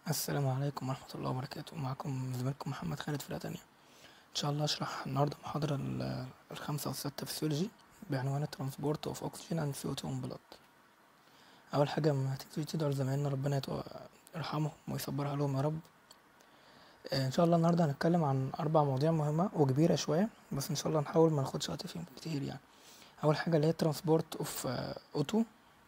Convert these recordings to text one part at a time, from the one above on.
السلام عليكم ورحمة الله وبركاته معكم زميلكم محمد خالد فرقة تانية إن شاء الله أشرح النهاردة المحاضرة ال- الخامسة والستة فيسيولوجي بعنوان الترانسبورت أوف أكسجين أند CO2 in blood أول حاجة ما تنسوش تدعوا لزمايلنا ربنا يتو- يرحمهم ويصبرها لهم يا رب آه، إن شاء الله النهاردة هنتكلم عن أربع مواضيع مهمة وكبيرة شوية بس إن شاء الله نحاول ما ناخدش وقت فيهم كتير يعني أول حاجة اللي هي الترانسبورت أوف أوتو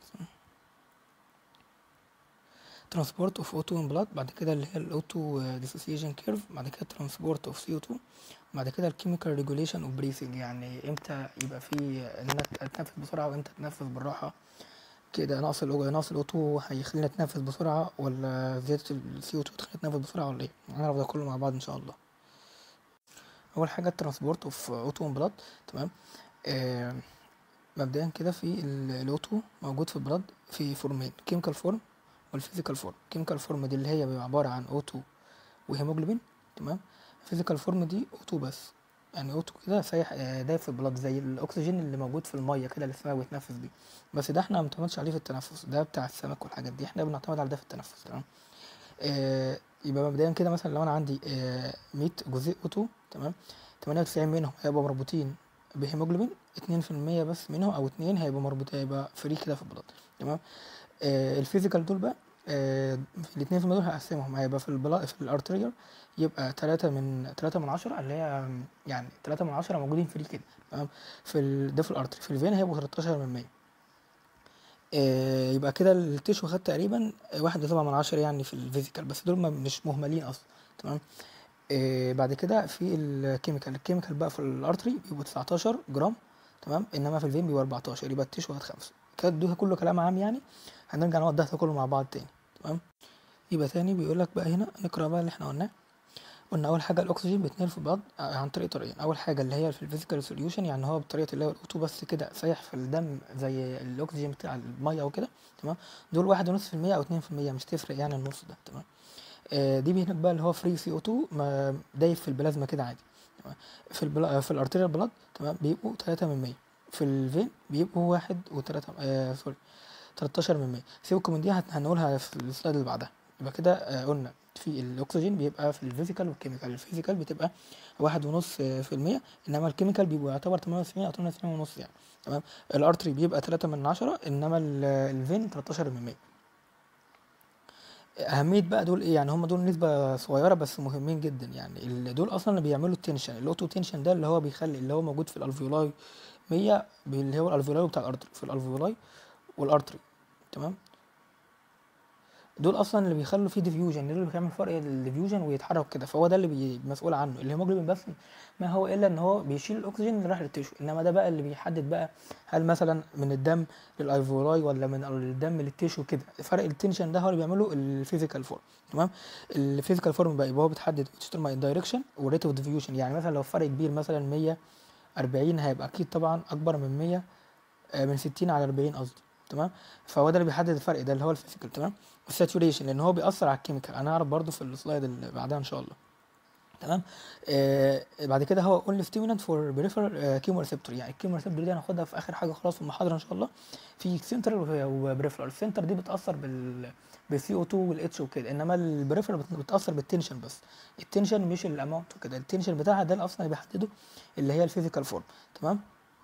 ترانسبورت اوف اوتو ان بلاد بعد كده اللي هي الاوتو ديسوسيشن كيرف بعد كده ترانسبورت اوف سي او 2 بعد كده الكيميكال ريجوليشن اوف بريثنج يعني امتى يبقى في انك تتنفس بسرعه وامتى تتنفس بالراحه كده نقص الاو نقص الاوتو هيخلينا نتنفس بسرعه ولا زياده السي او 2 تخلينا نتنفس بسرعه ولا ايه هنعرف ده كله مع بعض ان شاء الله اول حاجه الترانسبورت اوف اوتو ان بلاد تمام آه مبدئيا كده في ال- الاوتو موجود في البلاد في فورمين كيميكال فورم والفيزيكال فورم الكيميكال فورم دي اللي هي بيبقى عبارة عن اوتو وهيموجلوبين تمام الفيزيكال فورم دي اوتو بس يعني اوتو كده سايح آه، دايب في البلاد زي الاكسجين اللي موجود في الميه كده اللي اسمها بيتنفس بيه بس ده احنا ما بنعتمدش عليه في التنفس ده بتاع السمك والحاجات دي احنا بنعتمد على ده في التنفس تمام آه يبقى مبدئيا كده مثلا لو انا عندي آه 100 جزيء اوتو تمام 98 منهم هيبقوا مربوطين بهيموجلوبين 2% بس منهم او 2 هيبقوا مربوطين هيبقى فري كده في البلاد تمام آه الفيزيكال دول بقى آه الاثنين في دول هقسمهم هيبقى في البلا في الارتريال يبقى تلاتة من تلاتة من عشرة اللي هي يعني تلاتة من عشرة موجودين فري كده تمام في ال... ده في الارتري في الفين هيبقوا 13 من 100 آه يبقى كده التيشو خد تقريبا واحد وسبعة من عشرة يعني في الفيزيكال بس دول ما- مش مهملين اصلا تمام آه بعد كده في الكيميكال الكيميكال بقى في الارتري بيبقوا 19 جرام تمام انما في الفين بيبقوا 14 يبقى التيشو خد خمسة كده ده كله كلام عام يعني هنرجع نوضح ده كله مع بعض تاني تمام يبقى تاني بيقول لك بقى هنا نقرا بقى اللي احنا قلناه قلنا اول حاجه الاكسجين بيتنقل في البلد عن طريق طريقين اول حاجه اللي هي في الفيزيكال سوليوشن يعني هو بطريقه اللي هو الاوتو بس كده سايح في الدم زي الاكسجين بتاع الميه وكده تمام دول واحد ونص في المية او اتنين في المية مش تفرق يعني النص ده تمام آه دي هناك بقى اللي هو فري سي او 2 ما دايب في البلازما كده عادي تمام في البلا في الارتيريال بلاد تمام بيبقوا 3 من 100 في الفين بيبقوا واحد وتلاتة آه سوري 13 من 100 سيبكم من دي هت- هنقولها في السلايد اللي بعدها يبقى كده آه، قلنا في الاكسجين بيبقى في الفيزيكال والكيميكال الفيزيكال بتبقى واحد ونص آه، في المية انما الكيميكال بيبقى يعتبر 98 او 98 ونص يعني تمام الارتري بيبقى 3 من 10 انما ال- الفين 13 من 100 اهميه بقى دول ايه يعني هم دول نسبه صغيره بس مهمين جدا يعني ال- دول اصلا اللي بيعملوا التنشن الاوتو تنشن ده اللي هو بيخلي اللي هو موجود في الالفيولاي 100 اللي هو الالفيولاي بتاع الارتري في الالفيولاي والارتري تمام دول اصلا اللي بيخلوا فيه ديفيوجن دول اللي بيعمل فرق الديفيوجن ويتحرك كده فهو ده اللي بي- مسؤول عنه الهيموجلوبين بس ما هو الا ان هو بيشيل الاكسجين اللي راح للتيشو انما ده بقى اللي بيحدد بقى هل مثلا من الدم للالفولاي ولا من الدم للتيشو كده فرق التنشن ده هو اللي بيعمله الفيزيكال فورم تمام الفيزيكال فورم بقى يبقى هو بتحدد الدايركشن والريت اوف ديفيوجن يعني مثلا لو فرق كبير مثلا 140 هيبقى اكيد طبعا اكبر من 100 آه، من 60 على 40 قصدي تمام فهو ده اللي بيحدد الفرق ده اللي هو الفيزيكال تمام الساتوريشن لان هو بيأثر على الكيميكال انا هعرف برضو في السلايد اللي بعدها ان شاء الله تمام آه بعد كده هو اونلي ستيمولانت فور بريفر كيمو ريسبتور يعني الكيمو ريسبتور دي هناخدها في اخر حاجه خلاص في المحاضره ان شاء الله في سنتر وبريفرال السنتر دي بتاثر بال بالسي او 2 والاتش وكده انما البريفرال بت- بتاثر بالتنشن بس التنشن مش الاماونت وكده التنشن بتاعها ده اللي اصلا اللي بيحدده اللي هي الفيزيكال فورم تمام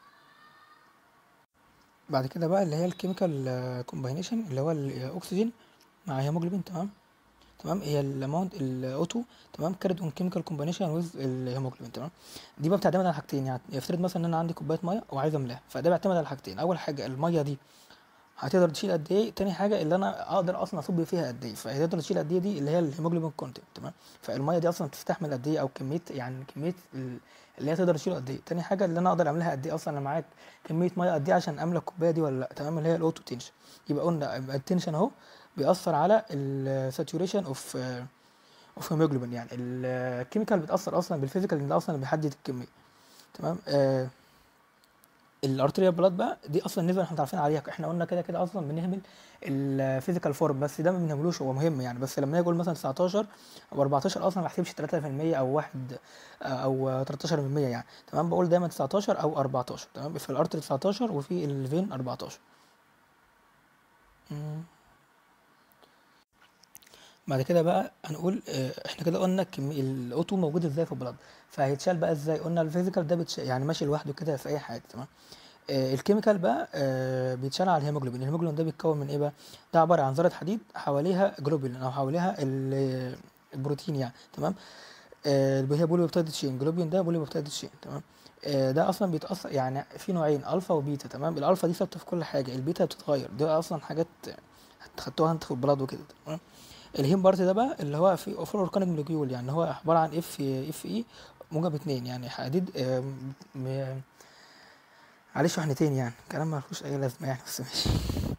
بعد كده بقى اللي هي الكيميكال كومباينيشن اللي هو الاكسجين مع هيموجلوبين تمام تمام هي الاماونت الاوتو تمام كارد اون كيميكال كومباينيشن ويز الهيموجلوبين تمام دي بقى بتعتمد على حاجتين يعني افترض مثلا ان انا عندي كوبايه ميه وعايز املاها فده بيعتمد على حاجتين اول حاجه الميه دي هتقدر تشيل قد ايه تاني حاجه اللي انا اقدر اصلا اصب فيها قد ايه فهتقدر تشيل قد ايه دي اللي هي الهيموجلوبين كونتنت تمام فالميه دي اصلا بتستحمل قد ايه او كميه يعني كميه ال- اللي هي تقدر تشيله قد ايه تاني حاجه اللي انا اقدر اعملها قد ايه اصلا انا معاك كميه ميه قد ايه عشان املى الكوبايه دي ولا لا تمام اللي هي الاوتو تنشن يبقى قلنا يبقى التنشن اهو بيأثر على الساتوريشن اوف اوف هيموجلوبين يعني الكيميكال بتأثر اصلا بالفيزيكال لان ده اصلا اللي بيحدد الكميه تمام آه الارتريال بلاد بقى دي اصلا النسبه اللي احنا عارفين عليها احنا قلنا كده كده اصلا بنهمل الفيزيكال فورم بس ده ما بنهملوش هو مهم يعني بس لما نيجي نقول مثلا 19 او 14 اصلا ما بحسبش 3% او 1 او 13% يعني تمام بقول دايما 19 او 14 تمام في الارتري 19 وفي الفين 14 مم. بعد كده بقى هنقول آه، احنا كده قلنا كم الاوتو موجود ازاي في البلد فهيتشال بقى ازاي قلنا الفيزيكال ده بتش... يعني ماشي لوحده كده في اي حاجه تمام آه، الكيميكال بقى آه، بيتشال على الهيموجلوبين الهيموجلوبين ده بيتكون من ايه بقى ده عباره عن ذره حديد حواليها جلوبين او حواليها ال- البروتين يعني تمام آه، اللي هي بولي بيبتايد تشين جلوبين ده بولي بيبتايد تشين تمام آه، ده اصلا بيتاثر يعني في نوعين الفا وبيتا تمام الالفا دي ثابته في كل حاجه البيتا بتتغير دي اصلا حاجات خدتوها انت في البلاد وكده تمام الهيم بارت ده بقى اللي هو في فول اورجانيك موليكيول يعني هو عباره عن اف اف اي موجب اتنين يعني حديد آه، م- عليه شحنتين يعني كلام ملهوش اي لازمه يعني بس ماشي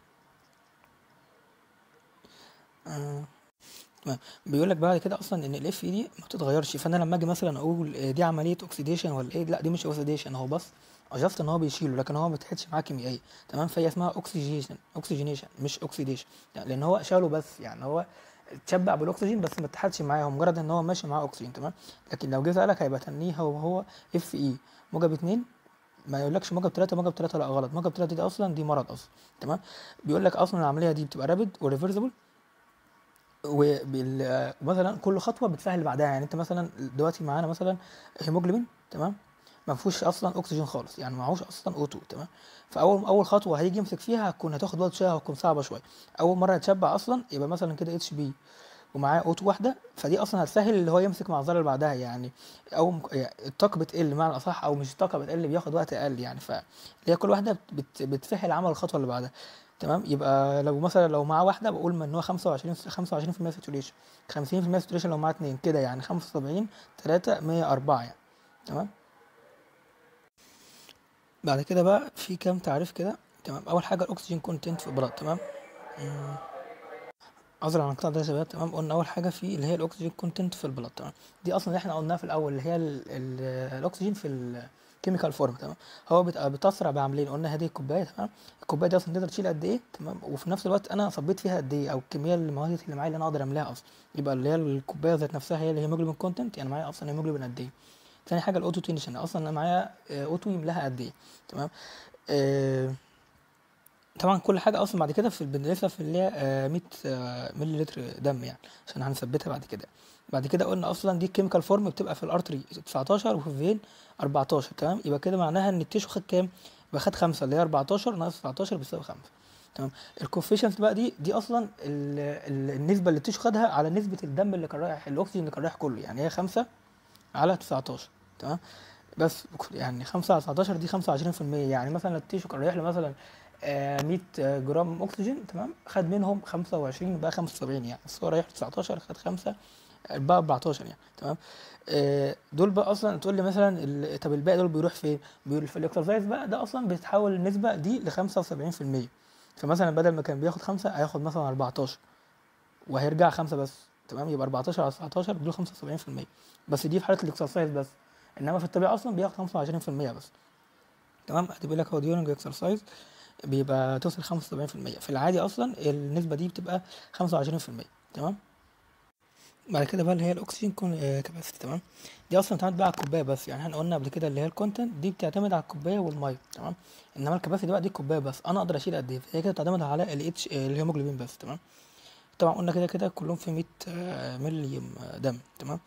آه. تمام بيقول لك بعد كده اصلا ان الاف اي دي ما بتتغيرش فانا لما اجي مثلا اقول آه، دي عمليه اوكسيديشن ولا ايه لا دي مش اوكسيديشن هو بس اجست ان هو بيشيله لكن هو ما بيتحدش معاه كيميائيا تمام فهي اسمها اوكسيجيشن اوكسيجينيشن مش اوكسيديشن يعني لان هو شاله بس يعني هو اتشبع بالاكسجين بس ما اتحدش معاه هو مجرد ان هو ماشي معاه اكسجين تمام لكن لو جه سالك هيبقى تنيه هو هو اف اي موجب اتنين ما يقولكش موجب تلاتة موجب تلاتة لا غلط موجب تلاتة دي اصلا دي مرض اصلا تمام بيقول لك اصلا العمليه دي بتبقى رابد وريفرسبل ومثلا كل خطوه بتسهل اللي بعدها يعني انت مثلا دلوقتي معانا مثلا هيموجلوبين تمام ما فيهوش اصلا اكسجين خالص يعني معهوش اصلا اوتو تمام فاول اول خطوه هيجي يمسك فيها هتكون هتاخد وقت شويه هتكون صعبه شويه اول مره يتشبع اصلا يبقى مثلا كده اتش بي ومعاه اوتو واحده فدي اصلا هتسهل اللي هو يمسك مع الذره اللي بعدها يعني او مك- يعني الطاقه بتقل بمعنى اصح او مش الطاقه بتقل بياخد وقت اقل يعني ف هي كل واحده بت بتسهل عمل الخطوه اللي بعدها تمام يبقى لو مثلا لو معاه واحده بقول من ان هو 25 25% ساتوريشن 50% ساتوريشن لو معاه اتنين كده يعني 75 3 104 يعني تمام بعد كده بقى في كام تعريف كده تمام اول حاجه الاكسجين كونتنت في البلد تمام مم. عذرا عن القطع ده يا شباب تمام قلنا اول حاجه في اللي هي الاكسجين كونتنت في البلد تمام دي اصلا اللي احنا قلناها في الاول اللي هي ال ال الاكسجين في الكيميكال فورم تمام هو بت- بتأثر بعملين قلنا هذه الكوبايه تمام الكوبايه دي اصلا تقدر تشيل قد ايه تمام وفي نفس الوقت انا صبيت فيها قد ايه او الكميه المواد اللي معايا اللي انا اقدر املاها اصلا يبقى اللي هي الكوبايه ذات نفسها هي الهيموجلوبين كونتنت يعني معايا اصلا هيموجلوبين قد ايه تاني حاجه الاوتو تنشن اصلا انا معايا آه، اوتو يملاها قد ايه تمام آه، طبعا كل حاجه اصلا بعد كده في بندرسها في اللي هي آه، 100 آه، مللي لتر دم يعني عشان هنثبتها بعد كده بعد كده قلنا اصلا دي الكيميكال فورم بتبقى في الارتري 19 وفي الفين 14 تمام يبقى كده معناها ان التيشو خد كام يبقى خد 5 اللي هي 14 ناقص 19 بيساوي 5 تمام الكوفيشنت بقى دي دي اصلا ال ال النسبه اللي التيشو خدها على نسبه الدم اللي كان رايح الاكسجين اللي كان رايح كله يعني هي 5 على 19 تمام بس يعني 5 على 19 دي 25% يعني مثلا التيشو كان رايح له مثلا آه، 100 جرام اكسجين تمام خد منهم 25 بقى 75 يعني بس هو رايح له 19 خد 5 بقى 14 يعني تمام آه، دول بقى اصلا تقول لي مثلا ال- طب الباقي دول بيروح فين؟ بيقول في الاكسرسايز بقى ده اصلا بيتحول النسبه دي ل 75% فمثلا بدل ما كان بياخد 5 هياخد مثلا 14 وهيرجع 5 بس تمام يبقى 14 على 19 دول 75% بس دي في حاله الاكسرسايز بس انما في الطبيعه اصلا بياخد 25% بس تمام ادي بيقول لك هو ديورنج اكسرسايز بيبقى توصل 75% في العادي اصلا النسبه دي بتبقى 25% تمام بعد كده بقى اللي هي الاكسجين كاباسيتي تمام دي اصلا بتعتمد بقى على الكوبايه بس يعني احنا قلنا قبل كده اللي هي الكونتنت دي بتعتمد على الكوبايه والميه تمام انما الكباسيتي بقى دي الكوبايه بس انا اقدر اشيل قد ايه فهي كده بتعتمد على الاتش الهيموجلوبين بس تمام طبعا قلنا كده كده كلهم في 100 آه، مللي دم تمام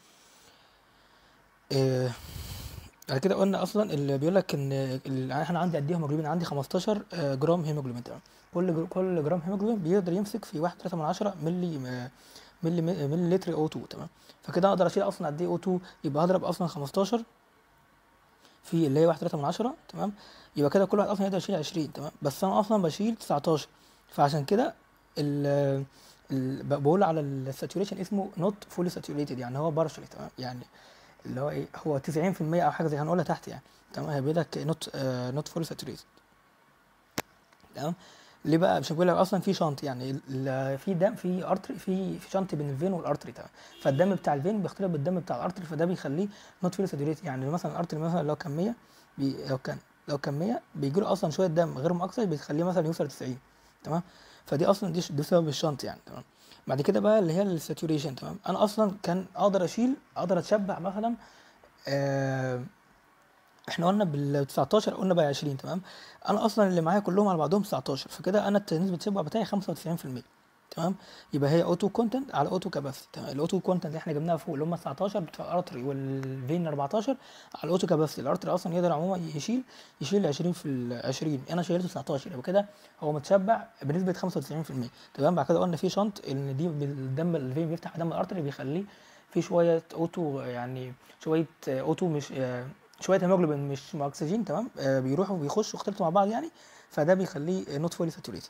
آه، بعد كده قلنا اصلا اللي بيقول لك ان ال- انا عندي قد ايه هيموجلوبين عندي 15 آه، جرام هيموجلوبين تمام كل جر- كل جرام هيموجلوبين بيقدر يمسك في 1.3 من عشرة ملي آه، ملي ملي لتر او 2 تمام فكده اقدر اشيل اصلا قد ايه او 2 يبقى هضرب اصلا 15 في اللي هي 1.3 من عشرة تمام يبقى كده كل واحد اصلا يقدر يشيل 20 تمام بس انا اصلا بشيل 19 فعشان كده ال ال- ب- بقول على الساتوريشن اسمه نوت فولي ساتوريتد يعني هو بارشلي تمام يعني اللي هو ايه هو 90% او حاجه زي هنقولها تحت يعني تمام هيبقى لك نوت نوت فولي ساتوريتد تمام ليه بقى مش بقول لك اصلا في شنط يعني ال- ال- في دم في ارتري في في شنط بين الفين والارتري تمام فالدم بتاع الفين بيختلط بالدم بتاع الارتري فده بيخليه نوت فولي ساتوريتد يعني مثلا الارتري مثلا لو كان 100 بي لو كان لو كان 100 بيجي له اصلا شويه دم غير مؤكسد بيخليه مثلا يوصل 90 تمام فدي اصلا دي دي بسبب الشنط يعني تمام بعد كده بقى اللي هي الساتوريشن تمام انا اصلا كان اقدر اشيل اقدر اتشبع مثلا آه احنا قلنا بال 19 قلنا بقى 20 تمام انا اصلا اللي معايا كلهم على بعضهم 19 فكده انا نسبه التشبع بتاعي 95% تمام يبقى هي اوتو كونتنت على اوتو كاباسيتي تمام الاوتو كونتنت اللي احنا جبناها فوق اللي هم 19 بتوع الارتري والفين 14 على الاوتو كاباسيتي الارتري اصلا يقدر عموما يشيل يشيل 20 في ال 20 انا شيلته 19 يبقى كده هو متشبع بنسبه 95% تمام بعد كده قلنا في شنط ان دي بالدم الفين بيفتح دم الارتري بيخليه في شويه اوتو يعني شويه اوتو مش آه، شويه هيموجلوبين مش مع اكسجين تمام آه، بيروحوا بيخشوا يختلطوا مع بعض يعني فده بيخليه نوت فولي ساتوريتد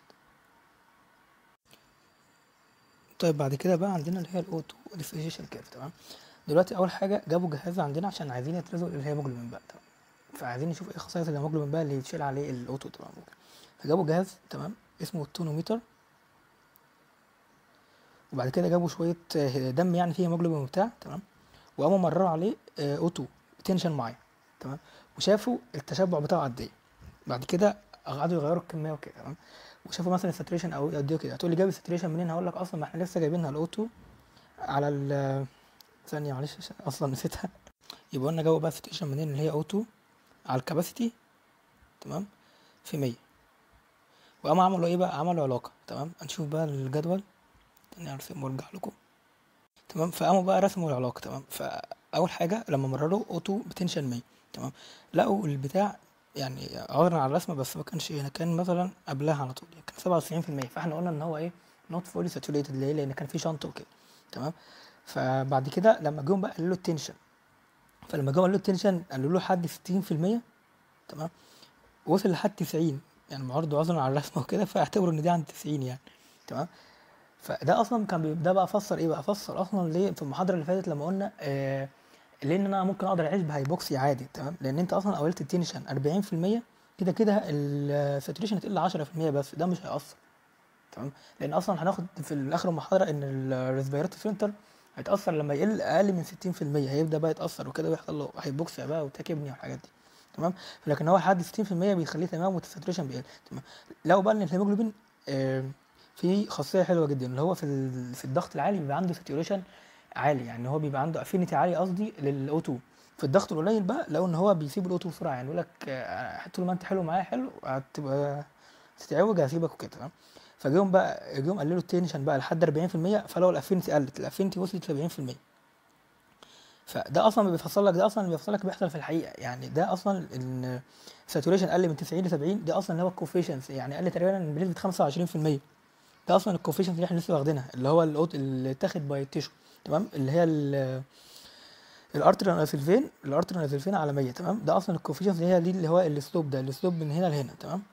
طيب بعد كده بقى عندنا اللي هي الاوتو ديفيجيشن كيرف تمام دلوقتي اول حاجه جابوا جهاز عندنا عشان عايزين يترزوا الهيموجلوبين بقى تمام فعايزين نشوف ايه خصائص الهيموجلوبين بقى اللي يتشيل عليه الاوتو تمام فجابوا جهاز تمام اسمه التونوميتر وبعد كده جابوا شويه آه، دم يعني فيه هيموجلوبين وبتاع تمام وقاموا مرروا عليه آه، اوتو تنشن معين تمام وشافوا التشبع بتاعه قد ايه بعد كده قعدوا يغيروا الكميه وكده تمام وشافوا مثلا الساتوريشن او قد ايه كده هتقول لي جاب الساتوريشن منين هقول لك اصلا ما احنا لسه جايبينها الاوتو على ال ثانيه معلش عشان اصلا نسيتها يبقى قلنا جابوا بقى الساتوريشن منين اللي هي اوتو على الكباسيتي تمام في 100 وقاموا عملوا ايه بقى عملوا علاقه تمام هنشوف بقى الجدول تاني ارسم وارجع لكم تمام فقاموا بقى رسموا العلاقه تمام فاول حاجه لما مرروا اوتو بتنشن 100 تمام لقوا البتاع يعني عذرا على الرسمه بس ما كانش هنا كان مثلا قبلها على طول يعني كان 97% فاحنا قلنا ان هو ايه نوت فولي ساتوريتد ليه لان كان في شنط وكده تمام فبعد كده لما جم بقى قالوا له التنشن فلما جم قالوا له التنشن قالوا له لحد 60% تمام وصل لحد 90 يعني برضه عذرا على الرسمه وكده فاعتبروا ان دي عند 90 يعني تمام فده اصلا كان بي- ده بقى فسر ايه بقى فسر اصلا ليه في المحاضره اللي فاتت لما قلنا آه لان انا ممكن اقدر اعيش بهايبوكسي عادي تمام لان انت اصلا قللت التنشن 40% كده كده الساتوريشن هتقل 10% بس ده مش هيأثر تمام لان اصلا هناخد في اخر المحاضره ان الريسبيراتوري فلتر هيتأثر لما يقل اقل من 60% هيبدا بقى يتأثر وكده ويحصل له هايبوكسيا بقى وتاكيبنيا والحاجات دي تمام لكن هو لحد 60% بيخليه تمام والساتوريشن بيقل تمام لو بقى ان الهيموجلوبين آه في خاصيه حلوه جدا اللي هو في ال- في الضغط العالي بيبقى عنده ساتوريشن عالي يعني هو بيبقى عنده افينيتي عالي قصدي للاو 2 في الضغط القليل بقى لو ان هو بيسيب الاو 2 بسرعه يعني يقول لك آه، طول ما انت حلو معايا حلو هتبقى تتعوج هسيبك وكده تمام فجيهم بقى جيهم قللوا التنشن بقى لحد 40% فلو الافينيتي قلت الافينيتي وصلت ل 70% فده اصلا اللي بيفصل لك ده اصلا اللي بيفصل لك بيحصل في الحقيقه يعني ده اصلا ان الساتوريشن قل من 90 ل 70 ده اصلا اللي هو الكوفيشنس يعني قل تقريبا بنسبه 25% ده اصلا الكوفيشنس اللي احنا لسه واخدينها اللي هو الاوت اللي اتاخد باي التيشو تمام اللي هي الارتري نازلفين الارتري نازلفين على 100 تمام ده اصلا الكوفيشنس اللي هي دي اللي هو السلوب ده السلوب من هنا لهنا تمام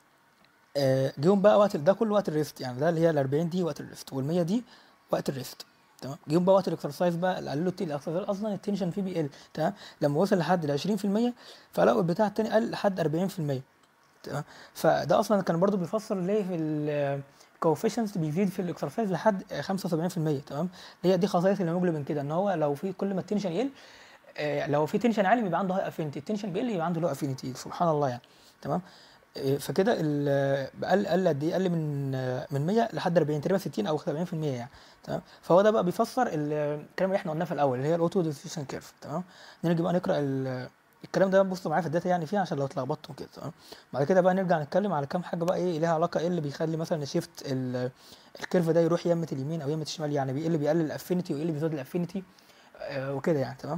آه جيهم بقى وقت ده كله وقت الريست يعني ده اللي هي ال 40 دي وقت الريست وال 100 دي وقت الريست تمام جيهم بقى وقت الاكسرسايز بقى اللي قالوا له الاكسرسايز اصلا التنشن فيه بيقل تمام لما وصل لحد ال 20% فلقوا البتاع التاني قل لحد 40% تمام فده اصلا كان برضو بيفسر ليه في الكوفيشنس بيزيد في الاكسرسايز لحد 75% تمام هي دي خصائص الهيموجلوبين كده ان هو لو في كل ما التنشن يقل آه، لو في تنشن عالي بيبقى عنده هاي افينيتي التنشن بيقل يبقى عنده لو افينيتي سبحان الله يعني تمام آه، فكده ال- قل قل قد ايه قل من آه، من 100 لحد 40 تقريبا 60 او 70% يعني تمام فهو ده بقى بيفسر ال- الكلام اللي احنا قلناه في الاول اللي هي الاوتو ديسيشن كيرف تمام نيجي بقى نقرا ال- الكلام ده بصوا معايا في الداتا يعني فيه عشان لو اتلخبطتوا كده تمام بعد كده بقى نرجع نتكلم على كام حاجه بقى ايه ليها علاقه ايه اللي بيخلي مثلا الشيفت ال- الكيرف ده يروح يمه اليمين او يمه الشمال يعني بيقل بيقلل الافينيتي وايه اللي بيزود الافينيتي آه، وكده يعني تمام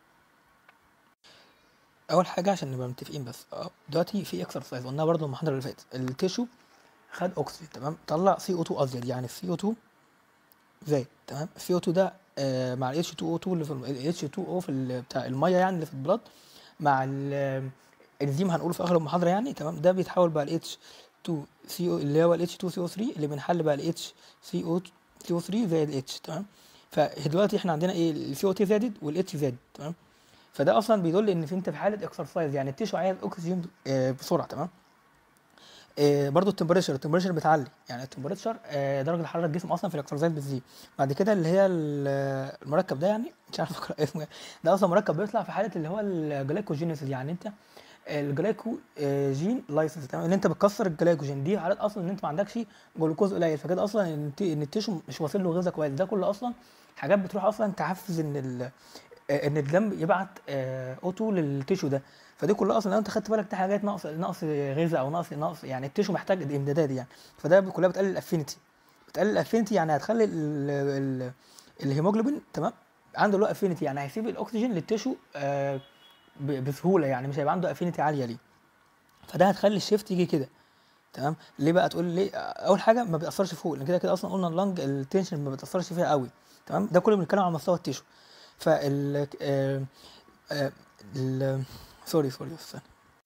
اول حاجه عشان نبقى متفقين بس اه دلوقتي في اكسرسايز قلناها برضو المحاضره اللي فاتت التيشو خد اكسجين تمام طلع سي او 2 ازيد يعني السي او 2 زاد تمام السي او 2 ده آه مع الاتش 2 او 2 اللي في الاتش 2 او في ال- بتاع الميه يعني اللي في البلاد مع ال- الانزيم هنقوله في اخر المحاضره يعني تمام ده بيتحول بقى ل اتش 2 سي او اللي هو ال اتش 2 سي او 3 اللي بنحل بقى ل اتش سي او سي او 3 زائد اتش تمام فدلوقتي احنا عندنا ايه السي او تي زادت والاتش زاد تمام فده اصلا بيدل ان في انت في حاله اكسرسايز يعني التيشو عايز اكسجين آه، بسرعه تمام آه، برضو التمبريتشر التمبريتشر بتعلي يعني التمبريتشر آه، درجه الحراره الجسم اصلا في الاكسرسايز بتزيد بعد كده اللي هي ال- المركب ده يعني مش عارف اقرا اسمه إيه. ده اصلا مركب بيطلع في حاله اللي هو الجلايكوجينيسيس يعني انت الجلايكو آه، جين لايسنس تمام ان انت بتكسر الجلايكوجين دي حالات اصلا ان انت ما عندكش جلوكوز قليل فكده اصلا ان الت- إن التيشو مش واصل له غذاء كويس ده كله اصلا حاجات بتروح اصلا تحفز ان ال آه، ان الدم يبعت اوتو للتيشو ده فدي كلها اصلا لو انت خدت بالك دي حاجات نقص نقص غذاء او نقص نقص يعني التيشو محتاج امدادات يعني فده كلها بتقلل الافينيتي بتقلل الافينيتي يعني هتخلي ال- ال- الهيموجلوبين تمام عنده له افينيتي يعني هيسيب الاكسجين للتشو آه ب- بسهوله يعني مش هيبقى عنده افينيتي عاليه ليه فده هتخلي الشيفت يجي كده تمام ليه بقى تقول ليه اول حاجه ما بيأثرش فوق لان كده كده اصلا قلنا اللنج التنشن ما بتأثرش فيها قوي تمام ده كله بنتكلم على مستوى التيشو فال آه آه ال- سوري سوري بس ثانية.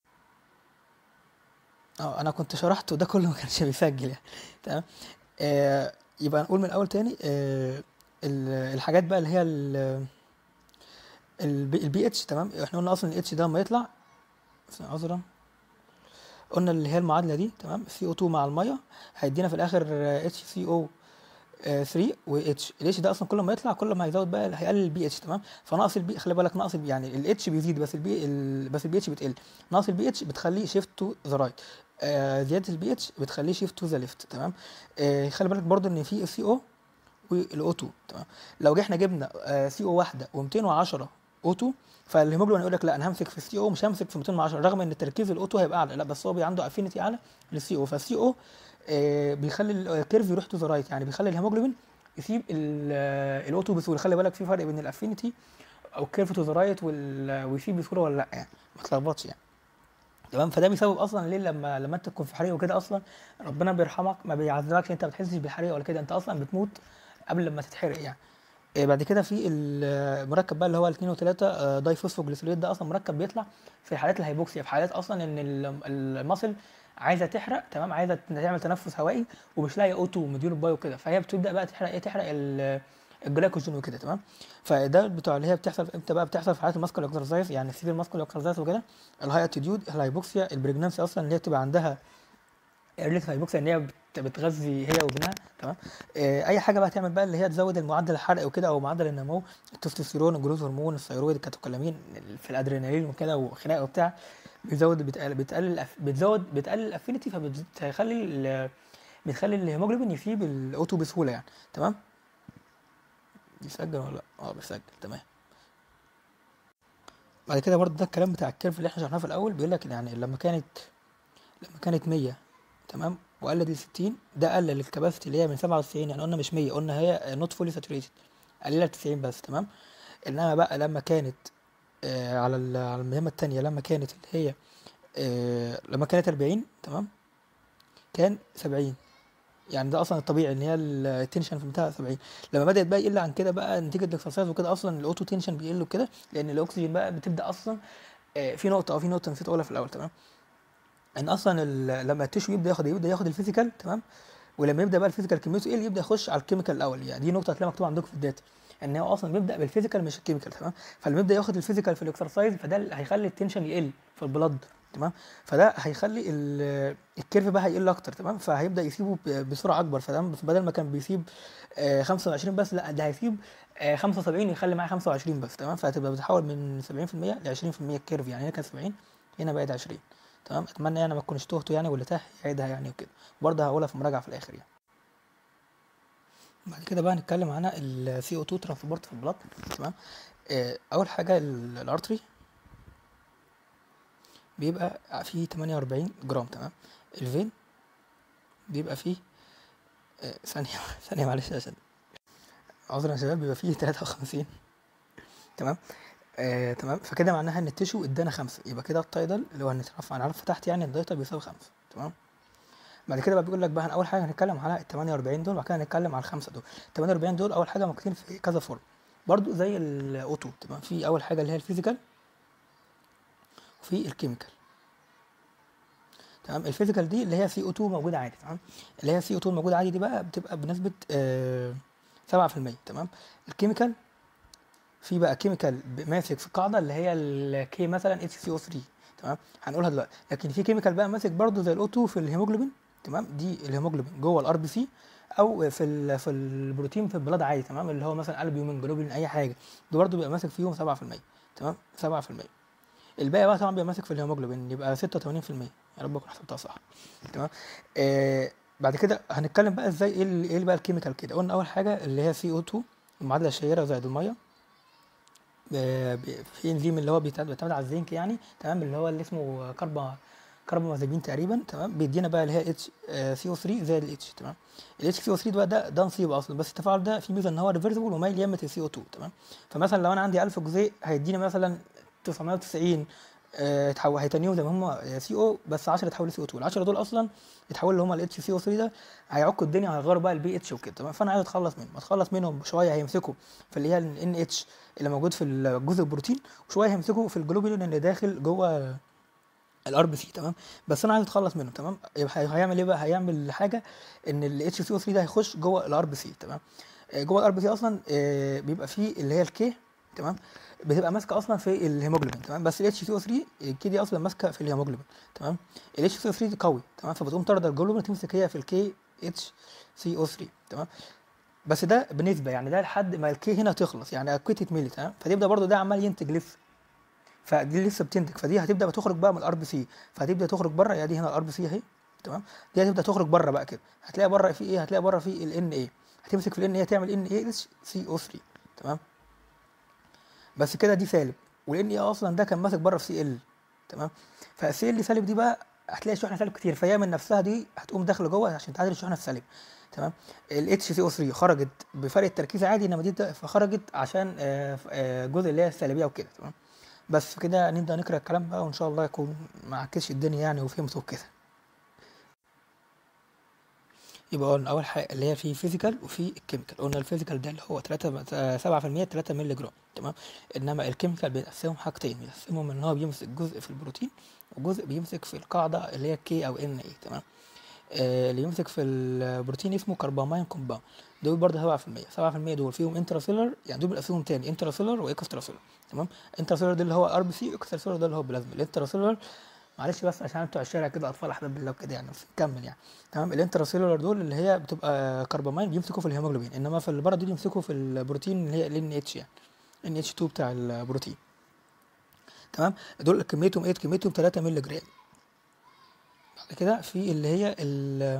اه انا كنت شرحت وده كله ما كانش بيسجل يعني تمام آه يبقى نقول من الاول تاني آه ال- الحاجات بقى اللي هي البي اتش تمام احنا قلنا اصلا الاتش ده لما يطلع بس عذرا قلنا اللي هي المعادله دي تمام سي او 2 مع الميه هيدينا في الاخر اتش سي او 3 و اتش الاتش ده اصلا كل ما يطلع كل ما هيزود بقى هيقلل البي اتش تمام فناقص البي خلي بالك ناقص ال- يعني الاتش بيزيد بس البي ال... بس البي اتش بتقل ناقص البي اتش بتخليه شيفت تو ذا رايت زياده البي اتش بتخليه شيفت تو ذا ليفت تمام آه خلي بالك برضو ان في السي او والاو 2 تمام لو جه احنا جبنا سي او واحده و210 او 2 فالهيموجلوبين يقول لك لا انا همسك في السي او مش همسك في 210 رغم ان تركيز الاو 2 هيبقى اعلى لا بس هو بي عنده افينيتي اعلى للسي او فالسي او بيخلي الكيرف يروح تو ذا رايت يعني بيخلي الهيموجلوبين يسيب الاو 2 بسهوله خلي بالك في فرق بين الافينيتي او الكيرف تو ذا رايت ويسيب بسهوله ولا لا يعني ما تلخبطش يعني تمام فده بيسبب اصلا ليه لما لما انت تكون في حريق وكده اصلا ربنا بيرحمك ما بيعذبكش انت ما بتحسش بالحريق ولا كده انت اصلا بتموت قبل لما تتحرق يعني إيه بعد كده في المركب بقى اللي هو الاثنين وثلاثة داي فوسفوجليسيريد ده اصلا مركب بيطلع في حالات الهيبوكسيا في حالات اصلا ان ال- المصل عايزه تحرق تمام عايزه تعمل تنفس هوائي ومش لاقيه اوتو مديول باي وكده فهي بتبدا بقى تحرق ايه تحرق ال- الجلايكوجين وكده تمام فده بتوع اللي هي بتحصل امتى بقى بتحصل في حالات الماسكول اكسرسايز يعني السيفير ماسكول اكسرسايز وكده الهاي اتيتيود الهايبوكسيا البريجنانسي اصلا اللي هي بتبقى عندها ريليت هايبوكسيا ان هي بت- بتغذي هي وابنها تمام آه، اي حاجه بقى تعمل بقى اللي هي تزود المعدل الحرق وكده او معدل النمو التستوستيرون الجلوز هرمون الثيرويد الكاتوكولامين في الادرينالين وكده وخناقه وبتاع بيزود بتقلل بتقلل الأف- بتزود بتقلل الافينيتي فبتخلي ال- بتخلي الهيموجلوبين يسيب الاوتو بسهوله يعني تمام بيسجل ولا لا اه بيسجل تمام بعد كده برضه ده الكلام بتاع الكيرف اللي احنا شرحناه في الاول بيقول لك يعني لما كانت لما كانت 100 تمام وقلت ل 60 ده قلل الكباسيتي اللي هي من 97 يعني قلنا مش 100 قلنا هي نوت فولي ساتوريتد قللها ل 90 بس تمام انما بقى لما كانت آه على ال- على المهمه الثانيه لما كانت اللي هي آه لما كانت 40 تمام كان 70 يعني ده اصلا الطبيعي ان هي التنشن في بتاع 70 لما بدات بقى يقل عن كده بقى نتيجه الاكسرسايز وكده اصلا الاوتو تنشن بيقل وكده لان الاكسجين بقى بتبدا اصلا آه، في نقطه او في نقطه نسيت اقولها في الاول تمام ان اصلا ال- لما التشو يبدا ياخد يبدا ياخد الفيزيكال تمام ولما يبدا بقى الفيزيكال كميته يقل يبدا يخش على الكيميكال الاول يعني دي نقطه هتلاقيها مكتوبه عندكم في الداتا ان هو اصلا بيبدا بالفيزيكال مش الكيميكال تمام فلما يبدا ياخد الفيزيكال في الاكسرسايز فده اللي هيخلي التنشن يقل في البلد تمام فده هيخلي ال- الكيرف بقى هيقل اكتر تمام فهيبدا يسيبه ب- بسرعه اكبر فده بدل ما كان بيسيب آه، 25 بس لا ده هيسيب آه، 75 يخلي معاه 25 بس تمام فهتبقى بتحول من 70% ل 20% الكيرف يعني هنا كانت 70 هنا بقت 20 تمام اتمنى يعني ما تكونش تهتوا يعني واللي تاه يعيدها يعني وكده برضه هقولها في مراجعه في الاخر يعني بعد كده بقى نتكلم عن ال CO2 ترانسبورت في البلاد تمام آه، اول حاجه ال- الارتري بيبقى فيه 48 جرام تمام الفين بيبقى فيه آه، ثانيه ثانيه معلش عشان عذرا يا شباب بيبقى فيه 53 تمام آه، تمام فكده معناها ان التشو ادانا خمسة يبقى كده التايدل اللي هو هنتعرف هنعرف تحت يعني الدايتل بيساوي خمسة تمام بعد كده بقى بيقول لك بقى اول حاجه هنتكلم على ال 48 دول وبعد كده هنتكلم على الخمسه دول ال 48 دول اول حاجه موجودين في كذا فورم برضو زي الاوتو تمام في اول حاجه اللي هي الفيزيكال وفي الكيميكال تمام الفيزيكال دي اللي هي سي او 2 موجوده عادي تمام اللي هي سي او 2 موجوده عادي دي بقى بتبقى بنسبه آه 7% تمام الكيميكال في بقى كيميكال ماسك في القاعده اللي هي الكي مثلا اتش سي او 3 تمام هنقولها دلوقتي لكن في كيميكال بقى ماسك برضو زي الاو 2 في الهيموجلوبين تمام دي الهيموجلوبين جوه الار بي سي او في ال في البروتين في البلاد عادي تمام اللي هو مثلا البيومين جلوبين اي حاجه ده برضو بيبقى ماسك فيهم 7% تمام 7% الباقي بقى طبعا بيبقى ماسك في الهيموجلوبين يبقى 86% يا رب اكون حسبتها صح تمام آه بعد كده هنتكلم بقى ازاي ايه ال- ايه بقى الكيميكال كده قلنا اول حاجه اللي هي سي او 2 المعادله الشهيره زائد الميه آه، ب- في انزيم اللي هو بيتعد- بيعتمد على الزنك يعني تمام اللي هو اللي اسمه كاربا كربومازيبين تقريبا تمام بيدينا بقى اللي هي اتش سي او 3 زائد الاتش تمام الاتش سي او 3 بقى ده ده نصيب اصلا بس التفاعل ده فيه ميزه ان هو ريفرسبل ومايل يمة السي او 2 تمام فمثلا لو انا عندي 1000 جزيء هيديني مثلا 990 آه، تحول هيتنيهم زي ما هم سي او بس 10 يتحولوا سي او 2 ال 10 دول اصلا يتحولوا اللي هم الاتش سي او 3 ده هيعكوا الدنيا هيغيروا بقى البي اتش وكده تمام فانا عايز اتخلص منهم اتخلص منهم شويه هيمسكوا في اللي هي الان اتش اللي موجود في الجزء البروتين وشويه هيمسكوا في الجلوبولين اللي داخل جوه الار بي سي تمام بس انا عايز اتخلص منه تمام يبقى هي- هيعمل ايه بقى هيعمل حاجه ان الاتش سي او 3 ده هيخش جوه الار بي سي تمام آه، جوه الار بي سي اصلا آه، بيبقى فيه اللي هي الكي تمام بتبقى ماسكه اصلا في الهيموجلوبين تمام بس الاتش سي او 3 الكي دي اصلا ماسكه في الهيموجلوبين تمام الاتش سي او 3 دي قوي تمام فبتقوم طارده الجلوبين تمسك هي في الكي اتش سي او 3 تمام بس ده بنسبه يعني ده لحد ما الكي هنا تخلص يعني اكويت تتملي تمام فتبدا برضو ده عمال ينتج لسه فدي لسه بتنتج فدي هتبدا بتخرج بقى من الار بي سي فهتبدا تخرج بره يا دي هنا الار بي سي اهي تمام دي هتبدا تخرج بره بقى كده هتلاقي بره في ايه هتلاقي بره في الان اي هتمسك في الان اي تعمل ان اي اتش سي او 3 تمام بس كده دي سالب والان اي اصلا ده كان ماسك بره في سي ال تمام فالسي ال سالب دي بقى هتلاقي شحنه سالب كتير فهي من نفسها دي هتقوم داخله جوه عشان تعادل الشحنه السالبه تمام الاتش سي او 3 خرجت بفرق التركيز عادي انما دي ده- فخرجت عشان آه، آه، جزء اللي هي السالبيه وكده تمام بس كده نبدا نقرا الكلام بقى وان شاء الله يكون ما عكسش الدنيا يعني وفهمته كده يبقى قلنا اول حاجه اللي هي في فيزيكال وفي الكيميكال قلنا الفيزيكال ده اللي هو 3 7% 3 مللي جرام تمام انما الكيميكال بيقسمهم حاجتين بيقسمهم ان هو بيمسك جزء في البروتين وجزء بيمسك في القاعده اللي هي كي او ان اي تمام آه اللي يمسك في البروتين اسمه كربامين كومباوند دول برضه 7% 7% دول فيهم انتراسيلر يعني دول بيبقى فيهم تاني انتراسيلر واكستراسيلر تمام انتراسيلر ده اللي هو ار بي سي اكستراسيلر ده اللي هو بلازما الانتراسيلر معلش بس عشان بتوع الشارع كده اطفال احباب بالله وكده يعني بس نكمل يعني تمام الانتراسيلولار دول اللي هي بتبقى كربامين بيمسكوا في الهيموجلوبين انما في اللي بره دول يمسكوا في البروتين اللي هي ال اتش يعني ان اتش 2 بتاع البروتين تمام دول كميتهم ايه كميتهم 3 مللي جرام بعد كده في اللي هي ال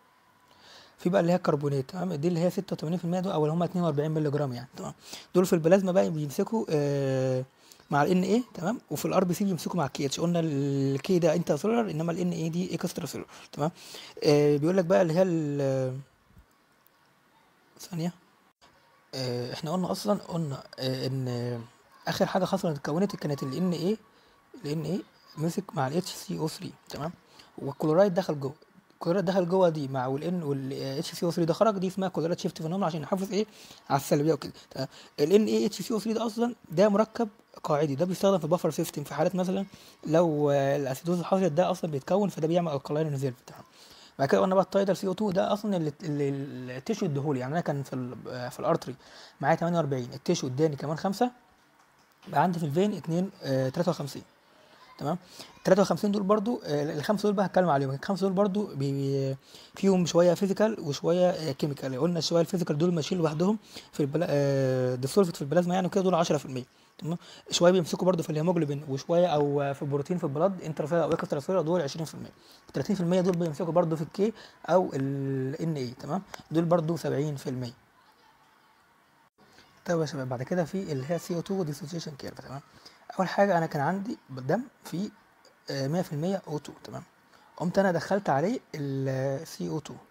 في بقى اللي هي الكربونات تمام دي اللي هي 86% دول او اللي هم 42 مللي جرام يعني تمام دول في البلازما بقى بيمسكوا آه مع الان ايه تمام وفي الار بي سي بيمسكوا مع الكي اتش قلنا الكي ده انت سولار انما الان ايه دي اكسترا سولار تمام آه بيقول لك بقى اللي هي ال- ثانيه آه احنا قلنا اصلا قلنا آه ان آه اخر حاجه حصلت اتكونت كانت ال ان ايه ال ان ايه مسك مع الاتش سي او 3 تمام والكلورايد دخل جوه الكلورايد دخل جوه دي مع والان والاتش سي او 3 ده خرج دي اسمها كلورايد شيفت فينومينا عشان يحافظ ايه على السلبيه وكده تمام الان اي اتش سي او 3 ده اصلا ده مركب قاعدي ده بيستخدم في البفر سيستم في حالات مثلا لو آه، الاسيدوز حصلت ده اصلا بيتكون فده بيعمل الكلاين ريزيرف تمام بعد كده قلنا بقى التايدال سي او 2 ده اصلا اللي اللي- اللي التيشو اديهولي يعني انا كان في ال- آه، في الارتري معايا 48 التيشو اداني كمان خمسه بقى عندي في الفين 2 آه 53 تمام ال 53 دول برضو آه، الخمسه دول بقى هتكلم عليهم الخمسه دول برضو بي بي- فيهم شويه فيزيكال وشويه كيميكال قلنا شويه الفيزيكال دول ماشيين لوحدهم في البلا... آه ديسولفت في البلازما يعني وكده دول 10% تمام شويه بيمسكوا برضو في الهيموجلوبين وشويه او في البروتين في البلاد انتراسيلر او اكستراسيلر دول 20% 30% دول بيمسكوا برضو في الكي او الان اي تمام دول برضو 70% طيب يا شباب بعد كده في اللي هي سي او 2 ديسوسيشن كيرف تمام اول حاجه انا كان عندي دم فيه آه، 100% او 2 تمام قمت انا دخلت عليه السي او 2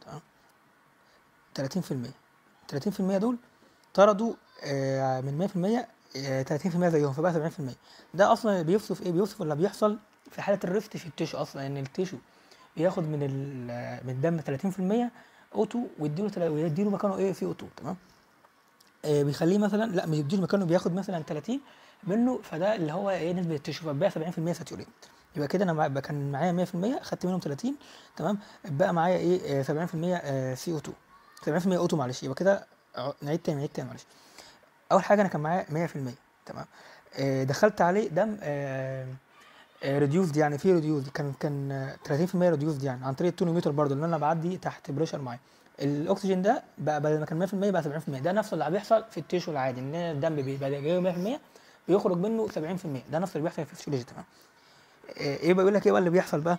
تمام 30% 30% دول طردوا آه، من 100% آه، 30% زيهم فبقى 70% ده اصلا اللي بيوصف ايه بيوصف اللي بيحصل في حاله الريفت في التيشو اصلا ان التيشو بياخد من ال- من الدم 30% او 2 ويديله تلا- ويديله مكانه ايه سي او 2 تمام آه، بيخليه مثلا لا مش بيديله مكانه بياخد مثلا 30 منه فده اللي هو ايه نسبه التيشو فبقى 70% ساتوريت يبقى كده انا مع- بقى كان معايا 100% خدت منهم 30 تمام بقى معايا ايه آه، 70% سي او 2 70% اوتو معلش يبقى كده ع- نعيد تاني نعيد تاني معلش اول حاجه انا كان معايا 100% تمام آه، دخلت عليه دم ريديوسد يعني في ريديوسد كان كان آه، 30% ريديوسد يعني عن طريق التونوميتر برضه لان انا بعدي تحت بريشر معين الاكسجين ده بقى بدل ما كان 100% بقى 70% ده نفس اللي بيحصل في التيشو العادي ان الدم بيبقى جاي 100% بيخرج منه 70% ده نفس اللي بيحصل في الفسيولوجي تمام آه، ايه بقول لك ايه بقى اللي بيحصل بقى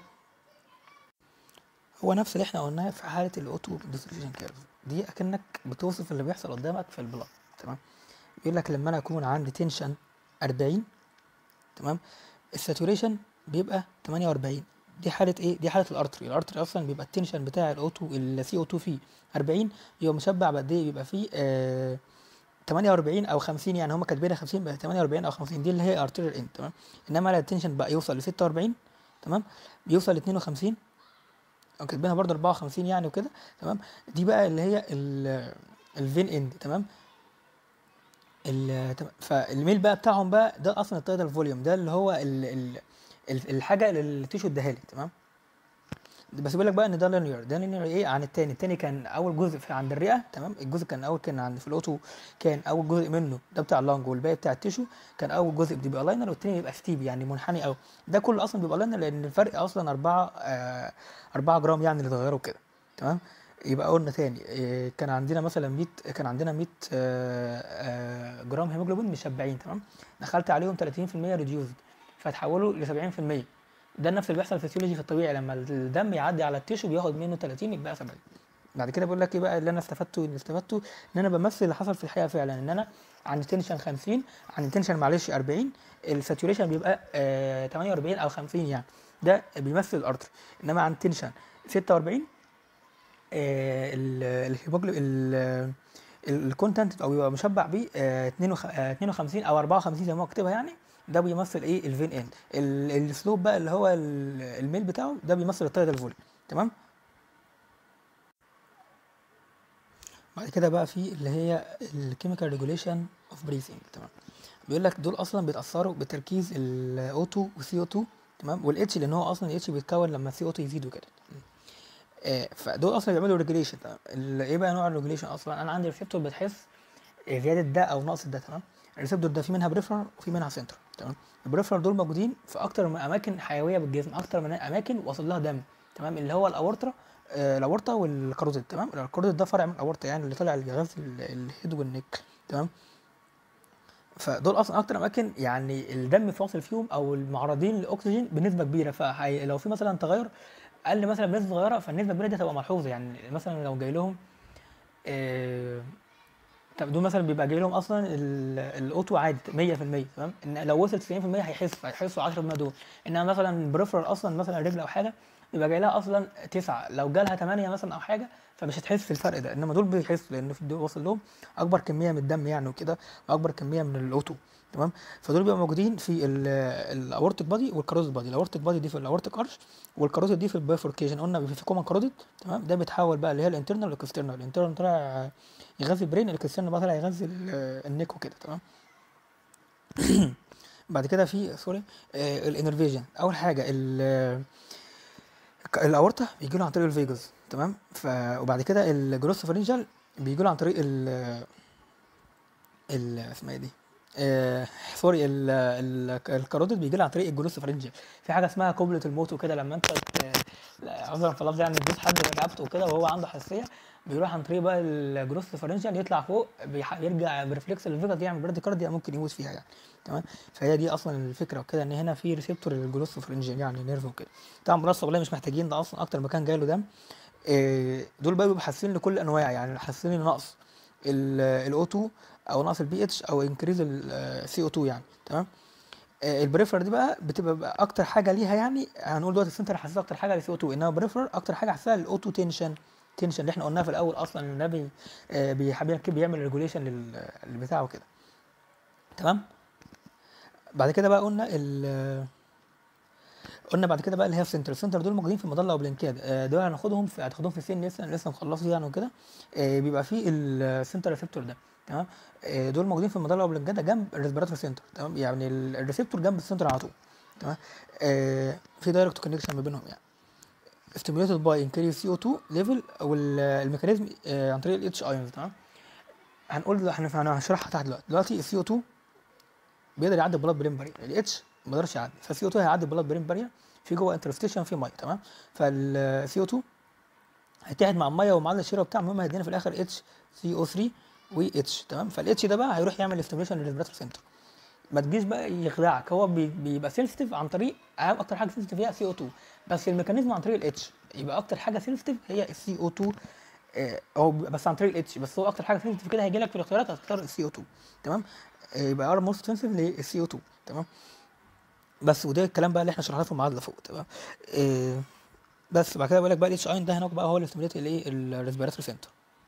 هو نفس اللي احنا قلناه في حاله الاوتو ديستريبيوشن كيرف دي اكنك بتوصف اللي بيحصل قدامك في البلاد تمام بيقول لك لما انا اكون عندي تنشن 40 تمام الساتوريشن بيبقى 48 دي حاله ايه دي حاله الارتري الارتري اصلا بيبقى التنشن بتاع الاوتو السي او 2 فيه 40 بيبقى مشبع بقد ايه بيبقى فيه آه 48 او 50 يعني هم كاتبينها 50 بقى 48 او 50 دي اللي هي ارتيريال اند تمام انما لا التنشن بقى يوصل ل 46 تمام بيوصل ل 52 او كاتبينها برضه 54 يعني وكده تمام دي بقى اللي هي الفين اند تمام ال- تمام فالميل بقى بتاعهم بقى ده اصلا التايدال فوليوم ده اللي هو ال ال ال- الحاجه اللي التيشو اداها لي تمام بس بيقول لك بقى ان ده لينير ده لينير ايه عن التاني التاني كان اول جزء في عند الرئه تمام الجزء كان اول كان عند في الاوتو كان اول جزء منه ده بتاع اللانج والباقي بتاع التيشو كان اول جزء بيبقى لاينر والتاني بيبقى ستيب يعني منحني قوي ده كله اصلا بيبقى لاينر لان الفرق اصلا 4 آه 4 جرام يعني اللي اتغيروا كده تمام يبقى قلنا تاني إيه، كان عندنا مثلا 100 كان عندنا 100 آه، آه، جرام هيموجلوبين مشبعين تمام دخلت عليهم 30% ريديوزد فتحولوا ل 70% ده نفس اللي بيحصل في الفسيولوجي في الطبيعي لما الدم يعدي على التيشو بياخد منه 30 يبقى 70 بعد كده بقول لك ايه بقى اللي انا استفدته اللي استفدته ان انا بمثل اللي حصل في الحقيقه فعلا ان انا عندي تنشن 50 عندي تنشن معلش 40 الساتوريشن بيبقى آه 48 او 50 يعني ده بيمثل الارتري انما عند تنشن 46 آه، ال- الهيموجلو ال- الكونتنت او بيبقى مشبع بيه آه، 52 او 54 زي ما هو كاتبها يعني ده بيمثل ايه الفين اند ال- السلوب بقى اللي هو ال- الميل بتاعه ده بيمثل التايدال فولي تمام بعد كده بقى في اللي هي الكيميكال ريجوليشن اوف بريثنج تمام بيقول لك دول اصلا بيتاثروا بتركيز الاو 2 والسي او 2 تمام والاتش لان هو اصلا الاتش بيتكون لما السي او 2 يزيد وكده آه، فدول اصلا بيعملوا ريجوليشن تمام ال- ايه بقى نوع الريجوليشن اصلا انا عندي ريسبتور بتحس آه، زياده ده او نقص ده تمام الريسبتور ده في منها بريفرال وفي منها سنتر تمام البريفرال دول موجودين في اكتر من اماكن حيويه بالجسم اكتر من اماكن واصل لها دم تمام اللي هو الاورطه آه، الاورطه والكاروتيد تمام الكاروتيد ده فرع من الاورطه يعني اللي طالع اللي بيغذي ال- الهيد والنك تمام فدول اصلا اكتر اماكن يعني الدم فاصل فيهم او المعرضين للاكسجين بنسبه كبيره فلو في مثلا تغير قل مثلا بنسبه صغيره فالنسبه الكبيره دي هتبقى ملحوظه يعني مثلا لو جاي لهم آه، طب دول مثلا بيبقى جاي لهم اصلا ال- الاوتو عادي 100% تمام ان لو وصل 90% هيحس هيحسوا 10% دول انما مثلا بريفرال اصلا مثلا رجل او حاجه بيبقى جاي لها اصلا 9 لو جالها 8 مثلا او حاجه فمش هتحس الفرق ده انما دول بيحسوا لان في دول واصل لهم اكبر كميه من الدم يعني وكده واكبر كميه من الاوتو تمام فدول بيبقوا موجودين في الاورتيك بادي والكاروتيد بادي الاورتيك بادي دي في الاورتيك ارش والكاروتيد دي في البيفوركيشن قلنا بيبقى في كومن كاروتيد تمام ده بيتحول بقى اللي هي الانترنال والاكسترنال الانترنال طلع يغذي البرين الاكسترنال بقى طلع يغذي ال- النيك وكده تمام بعد كده في سوري آه الانرفيجن اول حاجه ال الاورطه بيجي له عن طريق الفيجاس تمام ف وبعد كده الجروس فرنجال بيجي له عن طريق ال ال اسمها ايه دي آه سوري ال- ال- الكاروتيد بيجي له عن طريق الجروس فرنجال في حاجه اسمها قبله الموت وكده لما انت ت- لا، عذرا في اللفظ يعني تدوس حد من رقبته وكده وهو عنده حساسيه بيروح عن طريق بقى الجروس فرنجال يطلع فوق بيح- بيرجع بريفلكس الفيجاس يعمل براديكارديا ممكن يموت فيها يعني تمام فهي دي اصلا الفكره وكده ان هنا في ريسبتور للجلوس فرنجيال يعني نيرف وكده طبعا منصه والله مش محتاجين ده اصلا اكتر مكان جاي له دم إيه، دول بقى بيبقوا حاسين لكل انواع يعني حاسين نقص الاو 2 او نقص البي اتش او انكريز السي او 2 يعني تمام آه، البريفر دي بقى بتبقى بقى اكتر حاجه ليها يعني هنقول دلوقتي السنتر حساسه اكتر حاجه للسي او 2 انما البريفر اكتر حاجه حساسه للاو 2 تنشن تنشن اللي احنا قلناها في الاول اصلا ان ده بي- آه، بيحب بيعمل ريجوليشن للبتاع وكده تمام بعد كده بقى قلنا ال قلنا بعد كده بقى اللي هي السنتر السنتر دول موجودين في المظله وبلينكاد آه، دول هناخدهم في هتاخدهم في السن لسه لسه مخلصوا يعني وكده آه، بيبقى في السنتر ريسبتور ده تمام آه، دول موجودين في المظله وبلينكاد جنب الريسبيراتوري سنتر تمام يعني ال- الريسبتور جنب السنتر على طول تمام آه، في دايركت كونكشن ما بينهم يعني stimulated by increased CO2 level والميكانيزم عن طريق ال H ions تمام هنقول هن- هنشرحها تحت دلوقتي دلوقتي ال CO2 بيقدر يعدي البلاد برين بارير الاتش ما يقدرش يعدي فالسي او 2 هيعدي البلاد برين بارير في جوه انترستيشن في ميه تمام فالسي او 2 هيتحد مع الميه ومع الشيره بتاع المهم هيدينا في الاخر اتش سي او 3 و اتش تمام فالاتش ده بقى هيروح يعمل استيميشن للريسبيراتوري سنتر ما تجيش بقى يخدعك هو بي- بيبقى سنسيتيف عن طريق اهم اكتر حاجه سنسيتيف هي سي او 2 بس الميكانيزم عن طريق الاتش يبقى اكتر حاجه سنسيتيف هي السي او 2 آه، هو بيبقى بس عن طريق الاتش بس هو اكتر حاجه سنسيتيف كده هيجي لك في الاختيارات هتختار السي او 2 تمام آه، يبقى ار موست سنسيتيف للسي او 2 تمام بس وده الكلام بقى اللي احنا شرحناه في المعادله فوق تمام إيه بس بعد كده بقول لك بقى الاتش اين ده هناك بقى هو اللي ستيميليت الايه الريسبيراتوري سنتر